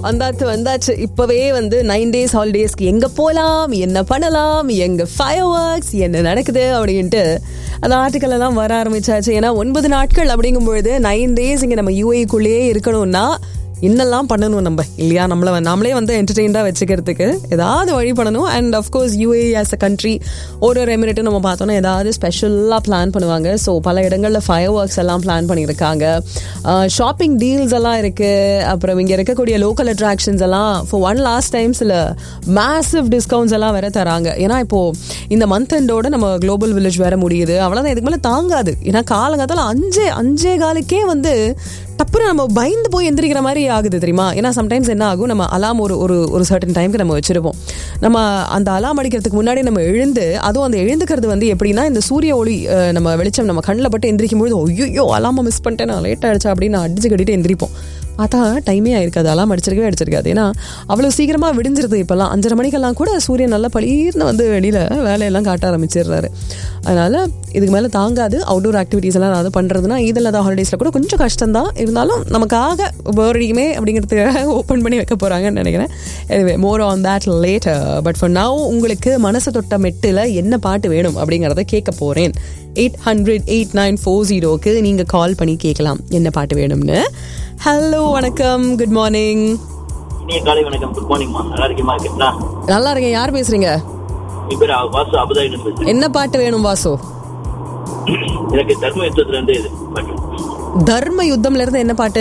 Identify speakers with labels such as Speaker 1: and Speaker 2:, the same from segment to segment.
Speaker 1: வந்தாச்சு வந்தாச்சு இப்பவே வந்து நைன் டேஸ் ஹாலிடேஸ்க்கு எங்க போலாம் என்ன பண்ணலாம் எங்க ஃபயர் ஒர்க்ஸ் என்ன நடக்குது அப்படின்ட்டு அந்த ஆர்டிக்கல் எல்லாம் வர ஆரம்பிச்சாச்சு ஏன்னா ஒன்பது நாட்கள் அப்படிங்கும் பொழுது நைன் டேஸ் இங்க நம்ம யூஏக்குள்ளேயே இருக்கணும்னா என்னெல்லாம் பண்ணணும் நம்ம இல்லையா நம்மள வந்து- நாமளே வந்து என்டர்டெயின்டாக வச்சுக்கிறதுக்கு ஏதாவது வழி பண்ணணும் and of course UAE as a country ஒரு ஒரு எமிரேட்டும் நம்ம பார்த்தோன்னா ஏதாவது ஸ்பெஷலாக பிளான் பண்ணுவாங்க ஸோ பல இடங்களில் ஃபயர் ஒர்க்ஸ் எல்லாம் பிளான் பண்ணியிருக்காங்க ஷாப்பிங் டீல்ஸ் எல்லாம் இருக்குது அப்புறம் இங்கே இருக்கக்கூடிய லோக்கல் அட்ராக்ஷன்ஸ் எல்லாம் ஃபார் ஒன் லாஸ்ட் டைம்ஸில் மேசிவ் டிஸ்கவுண்ட்ஸ் எல்லாம் வேற தராங்க ஏன்னா இப்போது இந்த மந்த் எண்டோட நம்ம குளோபல் வில்லேஜ் வேற முடியுது அவ்வளோதான் இதுக்கு மேலே தாங்காது ஏன்னா காலங்காத்தால அஞ்சே அஞ்சே காலுக்கே வந்து டப்புன்னு நம்ம பயந்து போய் எந்திரிக்கிற மாதிரி ஆகுது தெரியுமா ஏன்னா சம்டைம்ஸ் என்ன ஆகும் நம்ம அலாம் ஒரு ஒரு ஒரு சர்டன் டைம்க்கு நம்ம வச்சிருப்போம் நம்ம அந்த அலாம் அடிக்கிறதுக்கு முன்னாடி நம்ம எழுந்து அதுவும் அந்த எழுந்துக்கிறது வந்து எப்படின்னா இந்த சூரிய ஒளி அஹ், நம்ம வெளிச்சம் நம்ம கண்ணில் பட்டு எந்திரிக்கும் பொழுது ஐயோ அலாம மிஸ் பண்ணிட்டேன் நான் லேட் ஆயிடுச்சா அப்படின்னு அடிச்சு கட்டிட்டு எந்திரிப்போம் பார்த்தா டைமே ஆயிருக்காது அலாம் அடிச்சிருக்கவே அடிச்சிருக்காது ஏன்னா அவ்வளோ சீக்கிரமாக விடிஞ்சிருது இப்போல்லாம் அஞ்சரை மணிக்கெல்லாம் கூட சூரியன் நல்லா பளீர்னு வந்து வெளியில் வேலையெல்லாம் காட்ட ஆரம்பிச்சிடுறாரு அதனால இதுக்கு மேலே தாங்காது அவுட்டோர் ஆக்டிவிட்டீஸ் எல்லாம் ஏதாவது பண்ணுறதுனா இதில் தான் ஹாலிடேஸில் கூட கொஞ்சம் கஷ்டம்தான் இருந்தாலும் நமக்காக போரடிக்குமே அப்படிங்கிறதுக்காக ஓப்பன் பண்ணி வைக்க போகிறாங்கன்னு நினைக்கிறேன் எனவே more on that later but for now உங்களுக்கு மனசு தொட்ட மெட்டில் என்ன பாட்டு வேணும் அப்படிங்கிறத கேட்க போகிறேன் eight hundred eight nine four ஜீரோக்கு நீங்கள் கால் பண்ணி கேட்கலாம் என்ன பாட்டு வேணும்னு ஹலோ வணக்கம் குட் மார்னிங்
Speaker 2: இனிய காலை வணக்கம் குட் மார்னிங்மா நல்லா இருக்கீமா இருக்கீங்களா
Speaker 1: நல்லா இருக்கேன் யார் பேசுறீங்க
Speaker 2: என் பேர் வாசு அபுதாயின்னு பேசுறேன்
Speaker 1: என்ன பாட்டு வேணும் வாசு
Speaker 2: எனக்கு தர்ம யுத்தத்துல இருந்து இது பாட்டு
Speaker 1: தர்ம யுத்தம்ல இருந்து என்ன பாட்டு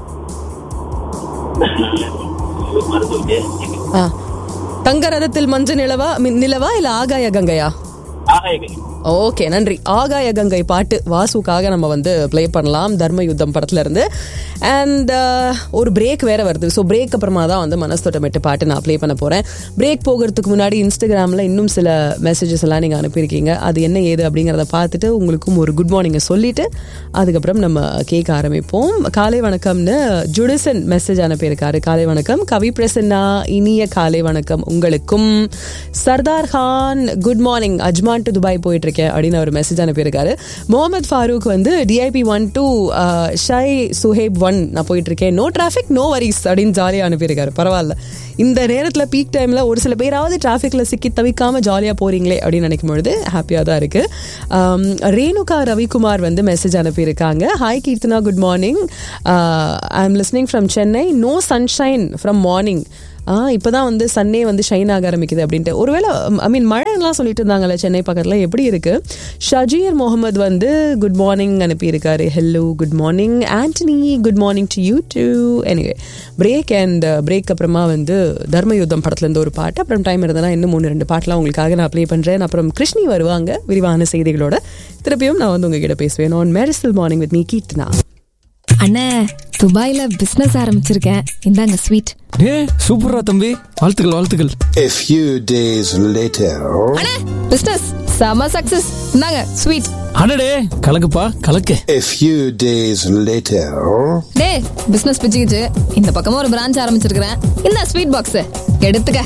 Speaker 2: மருத்துவ
Speaker 1: ஆ. தங்க ரதத்தில் மஞ்சள் நிலவா மி- நிலவா இல்ல ஆகாய கங்கையா
Speaker 2: ஆகாய
Speaker 1: ஓகே நன்றி ஆகாய கங்கை பாட்டு வாசுக்காக நம்ம வந்து ப்ளே பண்ணலாம் தர்ம யுத்தம் படத்துல இருந்து அண்ட் ஒரு பிரேக் வேற வருது ஸோ பிரேக் அப்புறமா தான் வந்து மனஸ்தோட்டமிட்டு பாட்டு நான் ப்ளே பண்ண போறேன் பிரேக் போகிறதுக்கு முன்னாடி இன்ஸ்டாகிராமில் இன்னும் சில மெசேஜஸ் எல்லாம் நீங்கள் அனுப்பியிருக்கீங்க அது என்ன ஏது அப்படிங்கிறத பார்த்துட்டு உங்களுக்கும் ஒரு குட் மார்னிங்கை சொல்லிட்டு அதுக்கப்புறம் நம்ம கேட்க ஆரம்பிப்போம் காலை வணக்கம்னு ஜுடிசன் மெசேஜ் அனுப்பியிருக்காரு காலை வணக்கம் கவி பிரசன்னா இனிய காலை வணக்கம் உங்களுக்கும் Sardar Khan good morning Ajman to Dubai போயிட்டு இருக்கேன் அப்படின்னு ஒரு மெசேஜ் அனுப்பியிருக்காரு முகமது ஃபாரூக் வந்து DIP one two Shai Suhaib one நான் போயிட்டு இருக்கேன் நோ டிராஃபிக் நோ வரிஸ் அப்படின்னு ஜாலியாக அனுப்பியிருக்காரு பரவாயில்ல இந்த நேரத்தில் பீக் டைமில் ஒரு சில பேராவது டிராஃபிக்கில் சிக்கி தவிக்காம ஜாலியாக போறீங்களே அப்படின்னு நினைக்கும் பொழுது ஹாப்பியாக தான் இருக்கு ஆம், ரேணுகா ரவிக்குமார் வந்து மெசேஜ் அனுப்பியிருக்காங்க hi Keerthana good morning I am listening from Chennai no sunshine from morning ah இப்போதான் வந்து சன்னே வந்து ஷைன் ஆக ஆரம்பிக்குது அப்படின்ட்டு ஒருவேளை ஐ மீன் மழைலாம் சொல்லிட்டு இருந்தாங்கல்ல சென்னை பக்கத்தில் எப்படி இருக்கு ஷஜீர் முகமது வந்து குட் மார்னிங் அனுப்பியிருக்காரு hello good morning Antony good morning to you too anyway break and break அப்புறமா வந்து தர்மயுத்தம் படத்துலேருந்து ஒரு பாட்டு அப்புறம் டைம் இருந்ததுன்னா இன்னும் மூணு ரெண்டு பாட்டெலாம் உங்களுக்காக நான் ப்ளே பண்ணுறேன் அப்புறம் கிருஷ்ணி வருவாங்க விரிவான செய்திகளோட திருப்பியும் நான் வந்து உங்ககிட்ட பேசுவேன் ஆன் மேரிசல் மார்னிங் வித் மீ கீர்த்தனா
Speaker 3: அண்ணே துபாயில பிசினஸ் ஆரம்பிச்சிருக்கேன் இந்தாங்க ஸ்வீட்
Speaker 4: ஏ சூப்பரா தம்பி வாழ்த்துக்கள் வாழ்த்துக்கள்
Speaker 5: A few days later,
Speaker 3: அண்ணே பிசினஸ் செம சக்சஸ் இந்தாங்க ஸ்வீட்
Speaker 4: அடடே கலக்குப்பா கலக்கு
Speaker 5: a few days later,
Speaker 3: டே பிசினஸ் பிச்சுக்கிச்சு இந்த பக்கமா ஒரு பிரான்ச் ஆரம்பிச்சிருக்கிறேன் இந்த ஸ்வீட் பாக்ஸ் எடுத்துக்க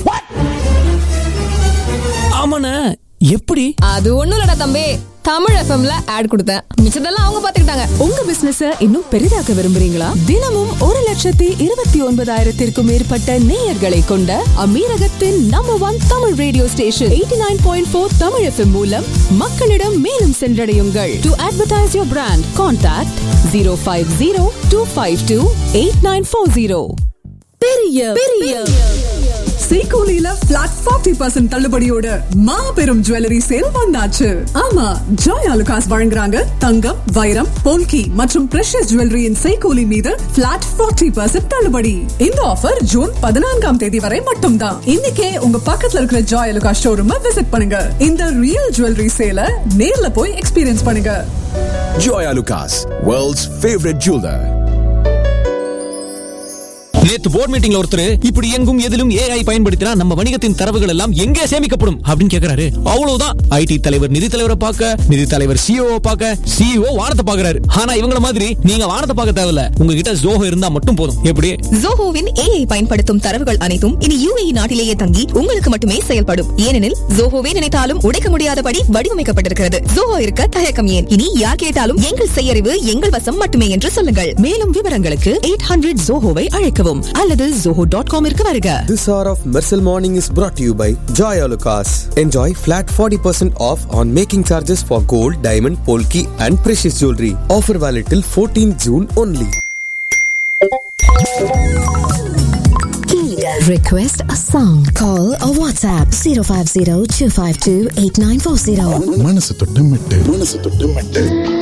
Speaker 4: ஆமாண்ணே எப்படி
Speaker 3: அது ஒண்ணும் இல்லடா தம்பி தமிழ் எஃப்எம்ல ஆட் கொடுத்தேன் மிச்சதெல்லாம் அவங்க பாத்துக்கிட்டாங்க
Speaker 6: உங்க பிசினஸ் இன்னும் பெரிதாக்க விரும்புறீங்களா தினமும் ஒரு லட்சத்தி இருபத்தி ஒன்பதாயிரத்திற்கும் மேற்பட்ட நேயர்களை கொண்ட அமீரகத்தின் number one Tamil radio station eighty nine point four Tamil FM மூலம் மக்களிடம் மேலும் சென்றடையுங்கள் to advertise your brand contact zero five zero two five two eight nine four zero பெரிய பெரிய
Speaker 7: சீகோலில பிளாட் ஃபார்ட்டி பர்சன்ட் தள்ளுபடியோட மாபெரும் ஜுவல்லரி சேல் வந்தாச்சு ஆமா ஜாய் அலுகாஸ் வழங்குறாங்க தங்கம் வைரம் போல்கி மற்றும் பிரஷஸ் ஜுவல்லரியின் சைகோலி மீது பிளாட் ஃபார்ட்டி பர்சன்ட் தள்ளுபடி இந்த ஆஃபர் ஜூன் பதினான்காம் தேதி வரை மட்டும்தான் இன்னைக்கே உங்க பக்கத்துல இருக்கிற ஜாய் அலுகாஸ் ஷோரூம் விசிட் பண்ணுங்க இந்த ரியல் ஜுவல்லரி சேல நேர்ல போய் எக்ஸ்பீரியன்ஸ் பண்ணுங்க
Speaker 8: Joya Lucas, world's favorite jeweler.
Speaker 4: நேத்து போர்ட் மீட்டிங்ல ஒருத்தர் இப்படி எங்கும் எதிலும் ஏஐ பயன்படுத்தினா நம்ம வணிகத்தின் தரவுகள் எல்லாம் எங்கே சேமிக்கப்படும் அப்படின்னு கேக்குறாரு அவ்வளவுதான் ஐடி தலைவர் நிதி தலைவரை பார்க்க நிதி தலைவர் சிஓ பார்க்க சிஓ வானத்தை பாக்குறாரு ஆனா இவங்கள மாதிரி நீங்க வானத்தை பார்க்க தேவையில்ல உங்ககிட்ட ஜோஹோ இருந்தா மட்டும் போதும் எப்படி
Speaker 9: ஜோஹோவின் ஏஐ பயன்படுத்தும் தரவுகள் அனைத்தும் இனி யுஏஇ நாட்டிலேயே தங்கி உங்களுக்கு மட்டுமே செயல்படும் ஏனெனில் ஜோஹோவே நினைத்தாலும் உடைக்க முடியாதபடி வடிவமைக்கப்பட்டிருக்கிறது ஜோஹோ இருக்க தயக்கம் ஏன் இனி யார் கேட்டாலும் எங்கள் செய்யறிவு எங்கள் வசம் மட்டுமே என்று சொல்லுங்கள்
Speaker 6: மேலும் விவரங்களுக்கு எயிட் ஹண்ட்ரட் ஜோஹோவை அழைக்கவும் காம் அல்லது ஜோஹோ டாட் காமிற்கு வருக
Speaker 10: This hour of Mercel Morning is brought to you by Joy Alucas. Enjoy flat 40% off on making charges for gold, diamond, polki and precious jewelry. Offer valid till 14 June only.
Speaker 11: Request a song. Call or WhatsApp 050 252 8940.
Speaker 12: மனசு தொட்டு மெட்டு மனசு தொட்டு மெட்டு